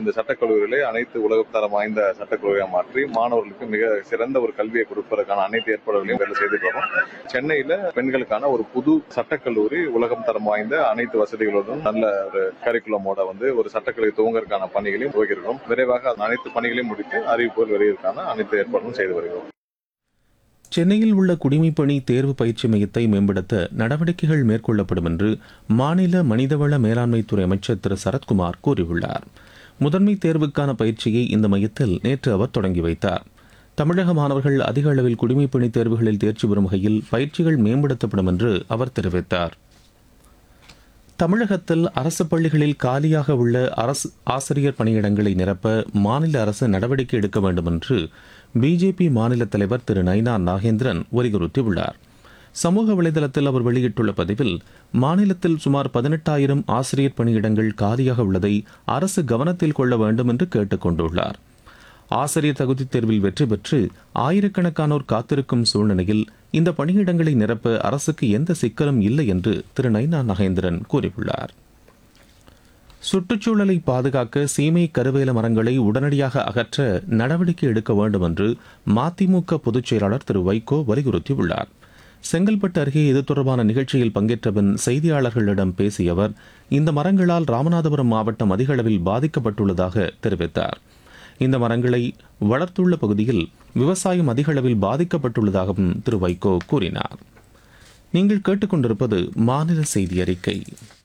இந்த சட்டக்கல்லூரிகளை அனைத்து உலகத்தரம் வாய்ந்த சட்டக்கல்லூரியாக மாற்றி மாணவர்களுக்கு மிக சிறந்த ஒரு கல்வியை கொடுப்பதற்கான அனைத்து ஏற்பாடுகளையும் வேலை செய்துட்டு வரோம் சென்னையில பெண்களுக்கான ஒரு புது சட்டக்கல்லூரி உலகம் தரம் வாய்ந்த அனைத்து வசதிகளுடன் நல்ல ஒரு கரிக்குலமோட வந்து ஒரு சட்டக்கல்லூரி துவங்கறதுக்கான பணிகளையும் துவங்கியிருக்கிறோம் விரைவாக அந்த அனைத்து பணிகளையும் முடித்து அறிவிப்புகள் வெளியிற்கான அனைத்து ஏற்பாடுகளும் செய்து வருகிறோம் சென்னையில் உள்ள குடிமைப்பணி தேர்வு பயிற்சி மையத்தை மேம்படுத்த நடவடிக்கைகள் மேற்கொள்ளப்படும் என்று மாநில மனிதவள மேலாண்மைத்துறை அமைச்சர் திரு சரத்குமார் கூறியுள்ளார் முதன்மை தேர்வுக்கான பயிற்சியை இந்த மையத்தில் நேற்று அவர் தொடங்கி வைத்தார் தமிழக மாணவர்கள் அதிக அளவில் குடிமைப்பணி தேர்வுகளில் தேர்ச்சி பெறும் வகையில் பயிற்சிகள் மேம்படுத்தப்படும் என்று அவர் தெரிவித்தார் தமிழகத்தில் அரசு பள்ளிகளில் காலியாக உள்ள அரசு ஆசிரியர் பணியிடங்களை நிரப்ப மாநில அரசு நடவடிக்கை எடுக்க வேண்டும் என்று பிஜேபி மாநில தலைவர் திரு நைனா நாகேந்திரன் வலியுறுத்தியுள்ளார் சமூக வலைதளத்தில் அவர் வெளியிட்டுள்ள பதிவில் மாநிலத்தில் சுமார் பதினெட்டாயிரம் ஆசிரியர் பணியிடங்கள் காலியாக உள்ளதை அரசு கவனத்தில் கொள்ள வேண்டும் என்று கேட்டுக் கொண்டுள்ளார் ஆசிரியர் தகுதித் தேர்வில் வெற்றி பெற்று ஆயிரக்கணக்கானோர் காத்திருக்கும் சூழ்நிலையில் இந்த பணியிடங்களை நிரப்ப அரசுக்கு எந்த சிக்கலும் இல்லை என்று திரு நைனா நகேந்திரன் கூறியுள்ளார் சுற்றுச்சூழலை பாதுகாக்க சீமை கருவேல மரங்களை உடனடியாக அகற்ற நடவடிக்கை எடுக்க வேண்டும் என்று மதிமுக பொதுச் செயலாளர் திரு வைகோ வலியுறுத்தியுள்ளார் செங்கல்பட்டு அருகே இது தொடர்பான நிகழ்ச்சியில் பங்கேற்ற பின் செய்தியாளர்களிடம் பேசிய அவர் இந்த மரங்களால் ராமநாதபுரம் மாவட்டம் அதிக அளவில் பாதிக்கப்பட்டுள்ளதாக தெரிவித்தார் இந்த மரங்களை வளர்த்துள்ள பகுதியில் விவசாயம் அதிக அளவில் பாதிக்கப்பட்டுள்ளதாகவும் திரு வைகோ கூறினார் நீங்கள் கேட்டுக்கொண்டிருப்பது மாநில செய்தி அறிக்கை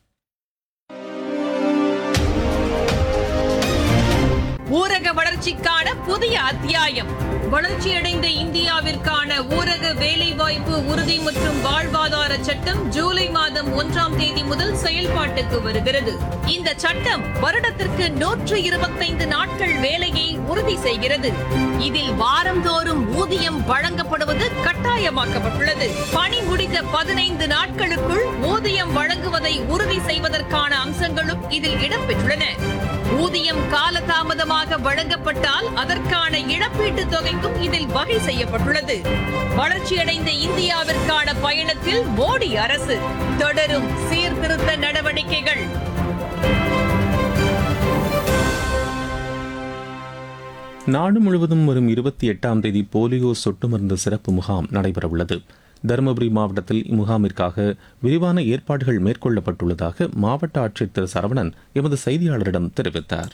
ஊரக வளர்ச்சிக்கான புதிய அத்தியாயம் வளர்ச்சியடைந்த இந்தியாவிற்கான ஊரக வேலைவாய்ப்பு உறுதி மற்றும் வாழ்வாதார சட்டம் ஜூலை மாதம் ஒன்றாம் தேதி முதல் செயல்பாட்டுக்கு வருகிறது இந்த சட்டம் வருடத்திற்கு நூற்று இருபத்தைந்து நாட்கள் வேலையை உறுதி செய்கிறது இதில் வாரந்தோறும் ஊதியம் வழங்கப்படுவது கட்டாயமாக்கப்பட்டுள்ளது பணி முடிந்த பதினைந்து நாட்களுக்குள் ஊதியம் வழங்குவதை உறுதி செய்வதற்கான அம்சங்களும் இதில் இடம்பெற்றுள்ளன ஊதியம் காலதாமதமாக வழங்கப்பட்டால் அதற்கான இழப்பீட்டுத் தொகைக்கும் இதில் வகை செய்யப்பட்டுள்ளது வளர்ச்சியடைந்த இந்தியாவிற்கான பயணத்தில் மோடி அரசு தொடரும் சீர்திருத்த நடவடிக்கைகள் நாடு முழுவதும் வரும் இருபத்தி எட்டாம் தேதி போலியோ சொட்டு மருந்து சிறப்பு முகாம் நடைபெறவுள்ளது தருமபுரி மாவட்டத்தில் இம்முகாமிற்காக விரிவான ஏற்பாடுகள் மேற்கொள்ளப்பட்டுள்ளதாக மாவட்ட ஆட்சியர் திரு சரவணன் எமது செய்தியாளரிடம் தெரிவித்தார்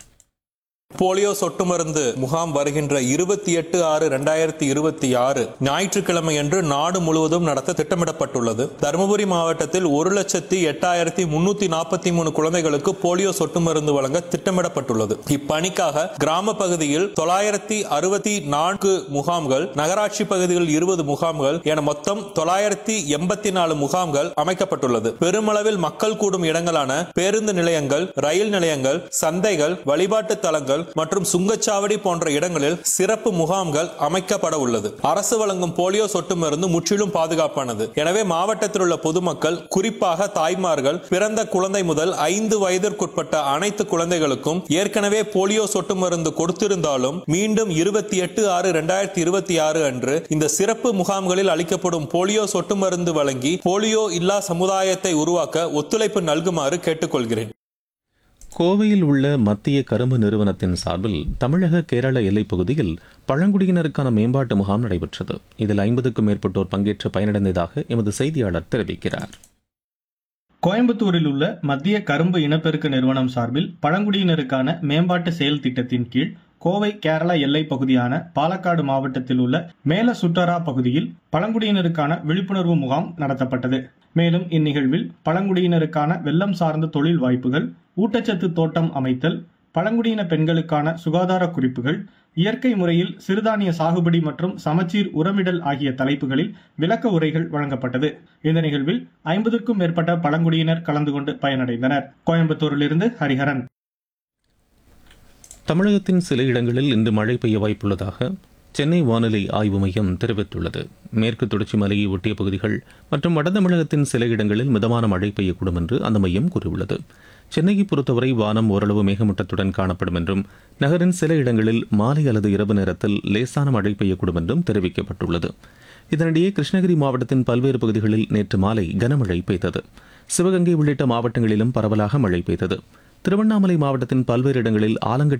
போலியோ சொட்டு மருந்து முகாம் வருகின்ற இருபத்தி எட்டு ஆறு இரண்டாயிரத்தி இருபத்தி ஆறு ஞாயிற்றுக்கிழமை அன்று நாடு முழுவதும் நடத்த திட்டமிடப்பட்டுள்ளது தருமபுரி மாவட்டத்தில் ஒரு லட்சத்தி எட்டாயிரத்தி முன்னூத்தி நாற்பத்தி மூணு குழந்தைகளுக்கு போலியோ சொட்டு மருந்து வழங்க திட்டமிடப்பட்டுள்ளது இப்பணிக்காக கிராம பகுதியில் தொள்ளாயிரத்தி அறுபத்தி நான்கு முகாம்கள் நகராட்சி பகுதிகளில் இருபது முகாம்கள் என மொத்தம் தொள்ளாயிரத்தி எண்பத்தி நாலு முகாம்கள் அமைக்கப்பட்டுள்ளது பெருமளவில் மக்கள் கூடும் இடங்களான பேருந்து நிலையங்கள் ரயில் நிலையங்கள் சந்தைகள் வழிபாட்டு தலங்கள் மற்றும் சுங்கச்சாவடி போன்ற இடங்களில் சிறப்பு முகாம்கள் அமைக்கப்பட உள்ளது அரசு வழங்கும் போலியோ சொட்டு மருந்து முற்றிலும் பாதுகாப்பானது எனவே மாவட்டத்தில் உள்ள பொதுமக்கள் குறிப்பாக தாய்மார்கள் பிறந்த குழந்தை முதல் ஐந்து வயதிற்குட்பட்ட அனைத்து குழந்தைகளுக்கும் ஏற்கனவே போலியோ சொட்டு மருந்து கொடுத்திருந்தாலும் மீண்டும் இருபத்தி எட்டு ஆறு இரண்டாயிரத்தி இருபத்தி ஆறு அன்று இந்த சிறப்பு முகாம்களில் அளிக்கப்படும் போலியோ சொட்டு மருந்து வழங்கி போலியோ இல்லா சமுதாயத்தை உருவாக்க ஒத்துழைப்பு நல்குமாறு கேட்டுக்கொள்கிறேன் கோவையில் உள்ள மத்திய கரும்பு நிறுவனத்தின் சார்பில் தமிழக கேரள எல்லைப் பகுதியில் பழங்குடியினருக்கான மேம்பாட்டு முகாம் நடைபெற்றது இதில் ஐம்பதுக்கும் மேற்பட்டோர் பங்கேற்று பயனடைந்ததாக எமது செய்தியாளர் தெரிவிக்கிறார் கோயம்புத்தூரில் உள்ள மத்திய கரும்பு இனப்பெருக்க நிறுவனம் சார்பில் பழங்குடியினருக்கான மேம்பாட்டு செயல் திட்டத்தின் கீழ் கோவை கேரளா எல்லைப் பகுதியான பாலக்காடு மாவட்டத்தில் உள்ள மேல சுட்டரா பகுதியில் பழங்குடியினருக்கான விழிப்புணர்வு முகாம் நடத்தப்பட்டது மேலும் இந்நிகழ்வில் பழங்குடியினருக்கான வெள்ளம் சார்ந்த தொழில் வாய்ப்புகள் ஊட்டச்சத்து தோட்டம் அமைத்தல் பழங்குடியின பெண்களுக்கான சுகாதார குறிப்புகள் இயற்கை முறையில் சிறுதானிய சாகுபடி மற்றும் சமச்சீர் உரமிடல் ஆகிய தலைப்புகளில் விளக்க உரைகள் வழங்கப்பட்டது இந்த நிகழ்வில் ஐம்பதுக்கும் மேற்பட்ட பழங்குடியினர் கலந்து கொண்டு பயனடைந்தனர் கோயம்புத்தூரிலிருந்து ஹரிஹரன் தமிழகத்தின் சில இடங்களில் இன்று மழை பெய்ய வாய்ப்புள்ளதாக சென்னை வானிலை ஆய்வு மையம் தெரிவித்துள்ளது மேற்கு தொடர்ச்சி மலையை ஒட்டிய பகுதிகள் மற்றும் வட தமிழகத்தின் சில இடங்களில் மிதமான மழை பெய்யக்கூடும் என்று அந்த மையம் கூறியுள்ளது சென்னையை பொறுத்தவரை வானம் ஓரளவு மேகமூட்டத்துடன் காணப்படும் என்றும் நகரின் சில இடங்களில் மாலை அல்லது இரவு நேரத்தில் லேசான மழை பெய்யக்கூடும் என்றும் தெரிவிக்கப்பட்டுள்ளது இதனிடையே கிருஷ்ணகிரி மாவட்டத்தின் பல்வேறு பகுதிகளில் நேற்று மாலை கனமழை பெய்தது சிவகங்கை உள்ளிட்ட மாவட்டங்களிலும் பரவலாக மழை பெய்தது திருவண்ணாமலை மாவட்டத்தின் பல்வேறு இடங்களில் ஆலங்கட்டி